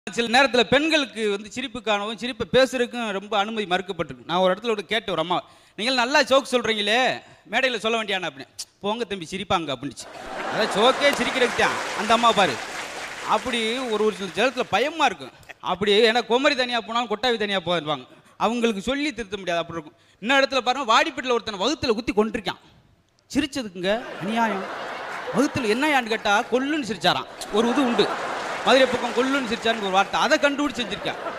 சில நேரத்தில் பெண்களுக்கு வந்து சிரிப்பு காணவும் சிரிப்பை பேசுறதுக்கும் ரொம்ப அனுமதி மறுக்கப்பட்டிருக்கு நான் ஒரு இடத்துல கூட கேட்டேன் ஒரு அம்மா நீங்கள் நல்லா ஜோக் சொல்கிறீங்களே மேடையில் சொல்ல வேண்டியானா அப்படின்னு போங்க தம்பி சிரிப்பாங்க அப்படின்னுச்சு அதான் ஜோக்கே சிரிக்கிறதுக்கு தான் அந்த அம்மா பாரு அப்படி ஒரு ஒரு சில ஜலத்தில் பயமாக இருக்கும் அப்படி ஏன்னா குமரி தனியாக போனாலும் கொட்டாவி தனியாக போவாங்க அவங்களுக்கு சொல்லி திருத்த முடியாது அப்படி இருக்கும் இன்னும் இடத்துல பாருங்க வாடிப்பட்டில் ஒருத்தனை வகுத்துல குத்தி கொண்டிருக்கான் சிரிச்சதுக்குங்க அநியாயம் வகுத்துல என்னையான்னு கேட்டா கொல்லுன்னு சிரிச்சாராம் ஒரு இது உண்டு மதுரை பக்கம் கொல்லுன்னு சிரிச்சான்னு ஒரு வார்த்தை அதை கண்டுபிடிச்சு செஞ்சிருக்கேன்